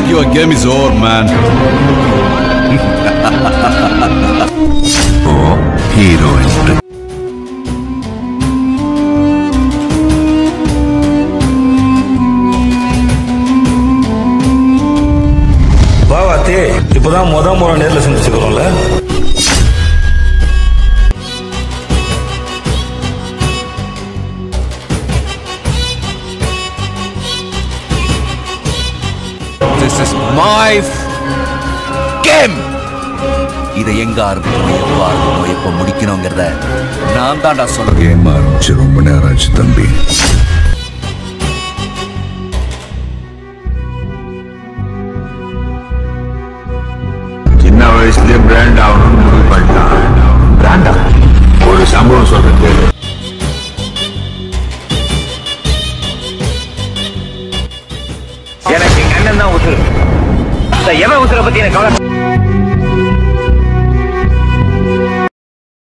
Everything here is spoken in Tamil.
think your game is over, man. Hero என்று பாவாத்தே இப்பதான் முத முறை நேர்ல சந்திச்சுக்கிறோம்ல This is my game. இதை எங்க ஆரம்பிக்கணும் எப்ப ஆரம்பிக்கணும் எப்ப முடிக்கணுங்கிறத நான் தான்டா சொல்றேன் கேம் ஆரம்பிச்சு ரொம்ப நேரம் ஆச்சு தம்பி சின்ன வயசுலயே பிராண்ட் ஆகணும்னு முடிவு பண்ணிட்டான் பிராண்டா ஒரு சம்பவம் சொல்றேன் கேளு எனக்கு எங்க அண்ணன் தான் உசுறு இந்த எவன் உசுரை பத்தி எனக்கு கவலை